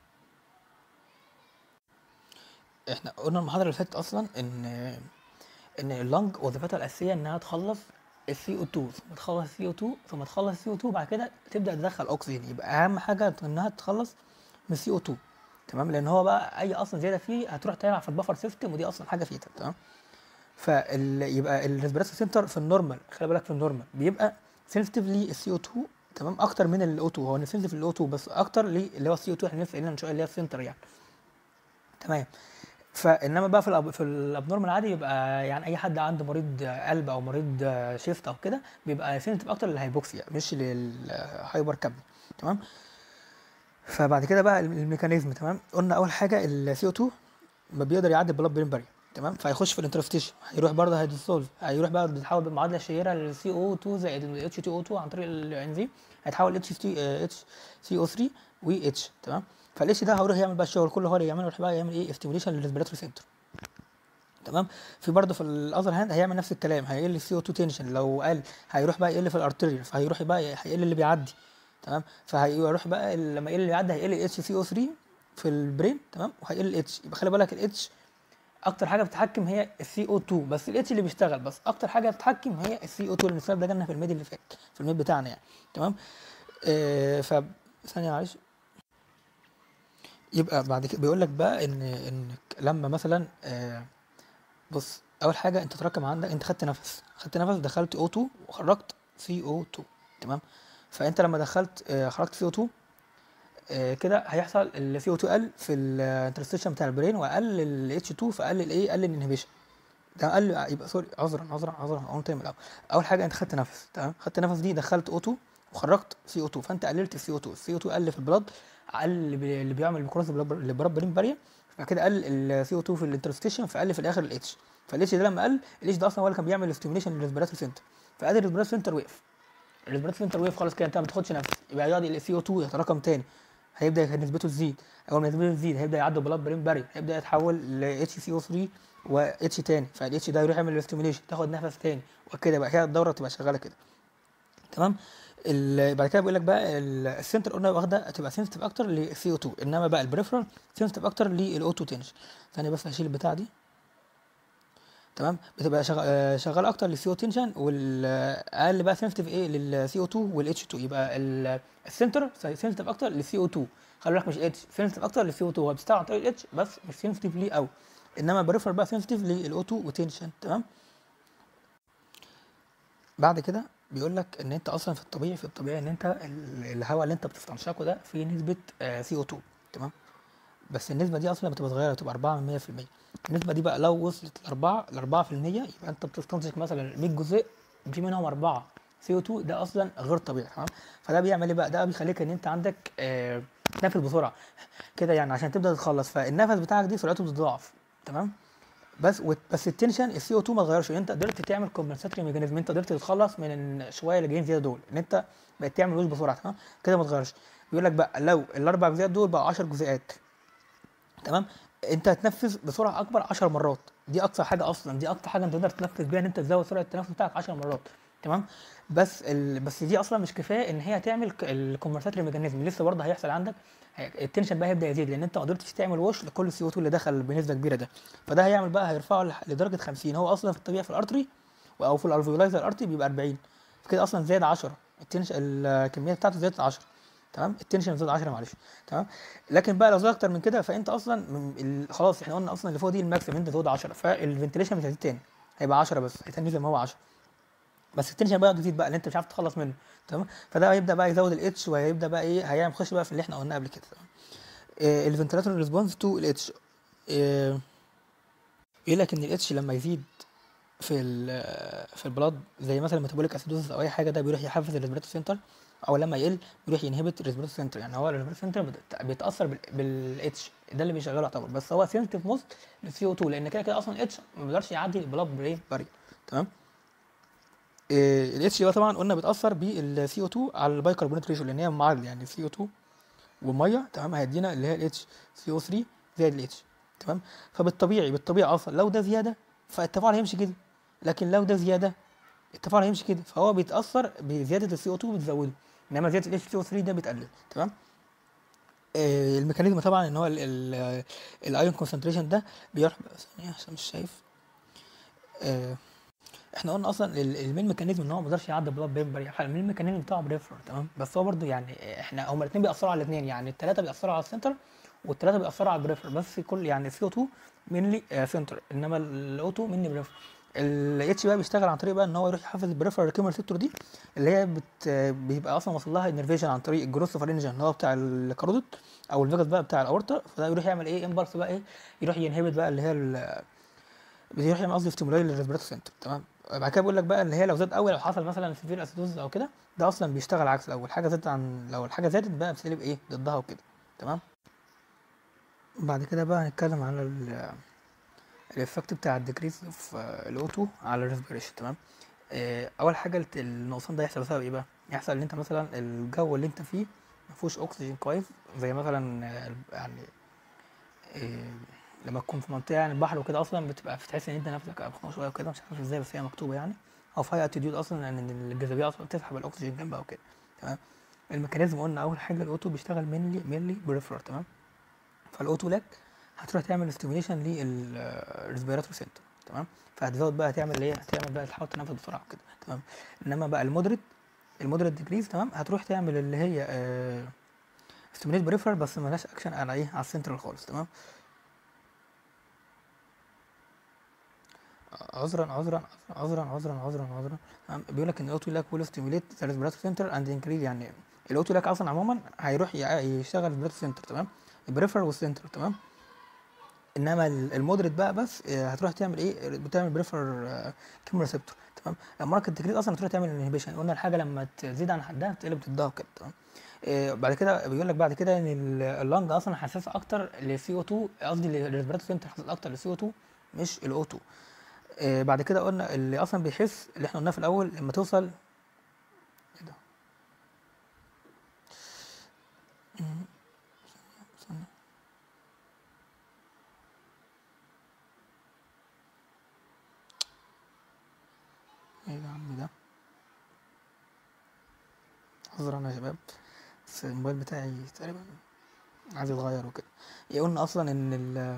احنا قلنا المحاضره اللي فاتت اصلا ان ان اللنج وظيفتها الاساسيه انها تخلص السي او 2 ثم تخلص السي او 2 ثم تخلص السي او 2 بعد كده تبدا تدخل اكسجين يبقى اهم حاجه انها تخلص من السي او 2 تمام لان هو بقى اي اصلا زياده فيه هتروح تلعب في البفر سيستم ودي اصلا حاجه فيها تمام فال يبقى الريسبيراتوري سنتر في النورمال خلي بالك في النورمال بيبقى سنسيتيف للسي او 2 تمام اكتر من الاو 2 هو سنسيتيف للاو 2 بس اكتر اللي هو السي او 2 احنا لسه قايلين من شويه اللي هي السنتر يعني تمام فانما بقى في الأب... في الابنورمال عادي يبقى يعني اي حد عنده مريض قلب او مريض شيفت او كده بيبقى سنسيتيف اكتر للهايبوكسيا مش للهايبر كابني تمام فبعد كده بقى الميكانيزم تمام قلنا اول حاجه السي او 2 ما بيقدر يعدي البلاد برين بارير تمام فهيخش في الانترستيشن هيروح برضه هيديسولف هيروح بقى بيتحول بالمعادله الشهيره للسي او 2 زائد الاتش تي او 2 عن طريق الانزيم هيتحول اتش تي اتش سي او 3 و اتش تمام فالاتش ده هيروح يعمل بقى الشغل كله هو اللي يعمله يروح بقى يعمل ايه ستيميوليشن للريسبيراتوري سنتر تمام في برضه في الاذر هاند هيعمل نفس الكلام هيقل السي او 2 تنشن لو قل هيروح بقى يقل في الارتريال فهيروح بقى هيقل اللي بيعدي تمام فهيروح بقى لما يقل اللي بيعدي هيقل الاتش سي او 3 في البرين تمام وهيقل الاتش يبقى خلي بالك الاتش اكتر حاجه بتتحكم هي السي او 2 بس الاتش اللي بيشتغل بس اكتر حاجه بتتحكم هي السي او 2 اللي السبب ده جالنا في الميد اللي فات في الميد بتاعنا يعني تمام آه ف ثانيه معلش يبقى بعد كده بيقول لك بقى ان ان لما مثلا آه بص اول حاجه انت تراكم عندك انت خدت نفس خدت نفس دخلت او 2 وخرجت سي او 2 تمام فانت لما دخلت آه خرجت سي او 2 آه كده هيحصل السي او 2 قل في الانترستيشن بتاع البرين وقل الاتش 2 فقل الايه قل الانهبيشن ده قل يبقى سوري عذرا عذرا عذرا اون تايم الاول اول حاجه انت خدت نفس تمام خدت نفس دي دخلت او 2 وخرجت سي او 2 فانت قللت السي او 2 السي او 2 قل في البلاد قل اللي بيعمل الكروس البلاد برين بارير بعد كده قل السي او 2 في الانترستيشن فقل في الاخر الاتش فالاتش ده لما قل الاتش ده اصلا هو اللي كان بيعمل ستيميوليشن للريسبيراتوري سنتر فقادر الريسبيراتوري سنتر وقف الريسبيراتوري سنتر وقف خلاص كده انت ما بتاخدش نفس يبقى يقعد السي او 2 يتراكم تاني هيبدا نسبته تزيد اول ما نسبته تزيد هيبدا يعدي بلاد برين بارير هيبدا يتحول ل اتش سي او 3 و اتش تاني فالاتش ده يروح يعمل ستيميوليشن تاخد نفس تاني وكده بقى كده الدوره تبقى شغاله كده تمام بعد كده بيقول لك بقى السنتر قلنا واخده تبقى سنسيتيف اكتر للسي او 2 انما بقى البريفرال سنسيتيف اكتر للاوتو تنشن ثانيه بس هشيل البتاع دي تمام بتبقى شغال شغاله اكتر للسي او تنشن والاقل بقى سنسيتيف ايه للسي او 2 والاتش 2 يبقى السنتر سنسيتيف اكتر للسي او 2 خلي بالك مش اتش سنسيتيف اكتر للسي او 2 هو بيشتغل عن طريق الاتش بس مش سنسيتيف ليه قوي انما البريفرال بقى سنسيتيف للاو 2 وتنشن تمام بعد كده بيقول لك ان انت اصلا في الطبيعي في الطبيعي ان انت الهواء اللي انت بتستنشقه ده فيه نسبه سي او 2 تمام بس النسبه دي اصلا بتبقى صغيره بتبقى 4 من 100% النسبه دي بقى لو وصلت ل 4 ل 4% يبقى انت بتستنشق مثلا 100 جزء في منهم 4 سي او 2 ده اصلا غير طبيعي تمام فده بيعمل ايه بقى ده بيخليك ان انت عندك آه تنفس بسرعه كده يعني عشان تبدا تتخلص فالنفس بتاعك دي سرعته بتضاعف تمام بس بس التنشن السي او 2 ما اتغيرش انت قدرت تعمل كومبنساتري ميكانيزم انت قدرت تتخلص من شويه اللي جايين زياده دول ان انت بقيت تعمل وش بسرعه تمام كده ما اتغيرش بيقول لك بقى لو الاربع جزيئات دول بقوا 10 جزيئات تمام انت هتنفذ بسرعه اكبر 10 مرات دي اقصى حاجه اصلا دي اكتر حاجه انت تقدر تنفذ بيها ان انت تزود سرعه التنفس بتاعك 10 مرات تمام بس ال... بس دي اصلا مش كفايه ان هي تعمل الكونفرساتري ميكانيزم لسه برضه هيحصل عندك التنشن بقى هيبدا يزيد لان انت ما قدرتش تعمل وش لكل السي او 2 اللي دخل بنسبه كبيره ده فده هيعمل بقى هيرفعه لدرجه 50 هو اصلا في الطبيعي في الارتري او في الالفيولايزر الارتري بيبقى 40 فكده اصلا زاد 10 التنشن الكميه بتاعته زادت 10 تمام التنشن زاد 10 معلش تمام لكن بقى لو زاد اكتر من كده فانت اصلا خلاص احنا قلنا اصلا اللي فوق دي الماكسيم انت زود 10 فالفنتليشن مش هيزيد تاني هيبقى 10 بس هيتنزل زي ما هو 10 بس التنشن بقى يزيد بقى اللي انت مش عارف تخلص منه تمام فده هيبدا بقى يزود الاتش وهيبدا بقى ايه هيعمل يخش بقى في اللي احنا قلناه قبل كده تمام الفنتلاتور ريسبونس تو الاتش يقول لك ان الاتش لما يزيد في في البلاد زي مثلا ميتابوليك اسيدوزس او اي حاجه ده بيروح يحفز الريسبيراتور سنتر او لما يقل بيروح ينهبت الريسبيراتور سنتر يعني هو الريسبيراتور سنتر بيتاثر بالاتش ده اللي بيشغله يعتبر بس هو سنسيتيف موست للسي او 2 لان كده كده اصلا الاتش ما بيقدرش يعدي البلاد برين بارير تمام الاتش طبعا قلنا بيتاثر بالسي او 2 على البايكربونات ريشيو لان هي معادله يعني سي او 2 والميه تمام هيدينا اللي هي الاتش سي او 3 زائد الاتش تمام فبالطبيعي بالطبيعي اصلا لو ده زياده فالتفاعل هيمشي كده لكن لو ده زياده التفاعل هيمشي كده فهو بيتاثر بزياده السي او 2 بتزوده انما زياده الاتش سي او 3 ده بتقلل تمام آه الميكانيزم طبعا ان هو الايون كونسنتريشن ده بيروح ثانيه عشان مش شايف آه احنا قلنا اصلا ال- المين ميكانيزم ان هو ما يقدرش يعدي بلاد بين بارير المين ميكانيزم بتاعه بريفر تمام بس هو برضو يعني احنا هما الاثنين بيأثروا على الاثنين يعني الثلاثه بيأثروا على السنتر والثلاثه بيأثروا على البريفر بس كل يعني سي او 2 مينلي سنتر انما الاو 2 مينلي بريفر الاتش بقى بيشتغل عن طريق بقى ان هو يروح يحفز البريفر ريكيمر سيكتور دي اللي هي بت بيبقى اصلا واصل لها انرفيشن عن طريق الجروس فارنجن اللي هو بتاع الكاروتيد او الفيجاس بقى بتاع الاورتا فده يروح يعمل ايه امبلس بقى ايه يروح ينهبت بقى اللي هي ال- بيروح يعمل قصدي ستيمولاي للريسبيراتور سنتر تمام بعد كده بيقول لك بقى اللي هي لو زاد قوي لو حصل مثلا سيفير اسيدوز او كده ده اصلا بيشتغل عكس لو الحاجه زادت عن لو الحاجه زادت بقى بتقلب ايه ضدها وكده تمام بعد كده بقى هنتكلم على ال الافكت بتاع الديكريز في الاوتو على الريسبيريشن تمام آه، اول حاجه الت- النقصان ده يحصل بسبب ايه بقى يحصل ان انت مثلا الجو اللي انت فيه ما فيهوش اكسجين كويس زي مثلا آه، يعني آه، لما تكون في منطقه يعني البحر وكده اصلا بتبقى بتحس ان انت نفسك مخنوق شويه وكده مش عارف ازاي بس هي مكتوبه يعني او في هاي اتيتيود اصلا لان الجاذبيه اصلا بتسحب الاكسجين جنبها وكده تمام الميكانيزم قلنا اول حاجه الاوتو بيشتغل مينلي مينلي بريفرال تمام فالاوتو لاك هتروح تعمل ستيميوليشن للريسبيراتور سنتر تمام فهتزود بقى هتعمل ايه هتعمل بقى تحاول تنفذ بسرعه وكده تمام انما بقى المودريت المودريت ديكريز تمام هتروح تعمل اللي هي آه ستيميوليت بريفر بس ملهاش اكشن على ايه على السنترال خالص تمام عذرا عذرا عذرا عذرا عذرا عذرا تمام بيقول لك ان الاوتو لاك ويل ستيميوليت ذا ريسبيراتور سنتر اند انكريز يعني الاوتو لاك اصلا عموما هيروح يع- يشتغل الريسبيراتور سنتر تمام البريفر والسنتر تمام انما ال- المودريت بقى بس آه، هتروح تعمل ايه بتعمل بريفر كيمو ريسبتور تمام لما ركب التكريت اصلا هتروح تعمل انهبيشن قلنا الحاجه لما تزيد عن حدها بتقلب ضدها وكده تمام آه، بعد كده بيقول لك بعد كده ان ال- اللنج اصلا حساس اكتر للسي او 2 قصدي للريسبيراتور سنتر حساس اكتر للسي او 2 مش الاو 2 آه، بعد كده قلنا اللي اصلا بيحس اللي احنا قلناه في الاول لما توصل ايه ده مم، ثانية. ايه يا عم ده عذرا يا شباب بس الموبايل بتاعي تقريبا عايز يتغير وكده إيه قلنا اصلا ان ال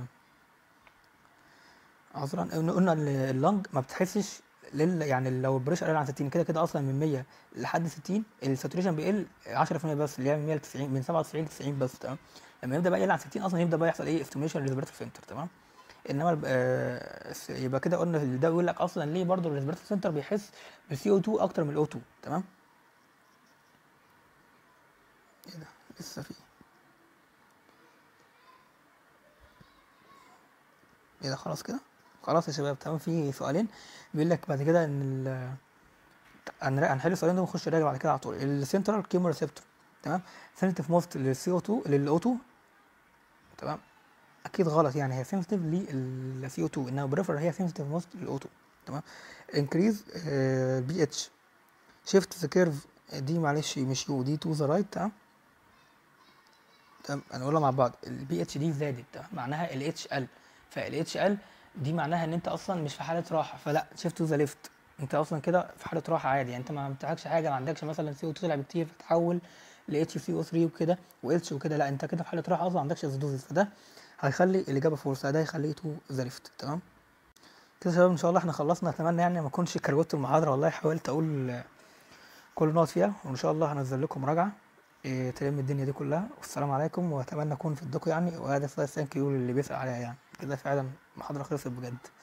عذرا قلنا قلنا ال- اللنج ما بتحسش لل يعني لو البريشر قل عن 60 كده كده اصلا من 100 لحد 60 الساتوريشن بيقل 10% بس اللي هي من 100 ل 90 من 97 ل 90 بس تمام لما يبدا بقى يقل عن 60 اصلا يبدا بقى يحصل ايه استيميشن للريسبيراتور سنتر تمام انما الب- آه، س- يبقى كده قلنا ده بيقول لك اصلا ليه برضو الريسبيراتور سنتر بيحس بالسي او 2 اكتر من الاو 2 تمام ايه ده لسه في ايه ده خلاص كده خلاص يا شباب تمام في سؤالين بيقول لك بعد كده ان ال هنرا- هنحل السؤالين دول ونخش نراجع بعد كده على طول السنترال كيمو ريسبتور تمام سنسيتيف موست للسي او 2 للاو 2 تمام اكيد غلط يعني هي سنسيتيف للسي او 2 انما بريفر هي سنسيتيف موست للاو 2 تمام انكريز البي اتش شيفت ذا كيرف دي معلش مش يو دي تو ذا رايت تمام تمام هنقولها مع بعض البي اتش دي زادت تمام معناها الاتش ال فالاتش ال دي معناها ان انت اصلا مش في حاله راحه فلا شيفت تو ذا ليفت انت اصلا كده في حاله راحه عادي يعني انت ما عندكش حاجه ما عندكش مثلا سي او 2 طلع كتير فتحول ل اتش سي او 3 وكده واتش وكده لا انت كده في حاله راحه اصلا ما عندكش اسيدوزيس فده هيخلي الاجابه فورس ده هيخليه تو ذا ليفت تمام كده يا شباب ان شاء الله احنا خلصنا اتمنى يعني ما اكونش كروت المحاضره والله حاولت اقول آه، كل نقط فيها وان شاء الله هنزل لكم مراجعه إيه تلم الدنيا دي كلها والسلام عليكم واتمنى اكون فدكم يعني وهذا ثانك يو اللي بيسال عليها يعني كده فعلا المحاضره خلصت بجد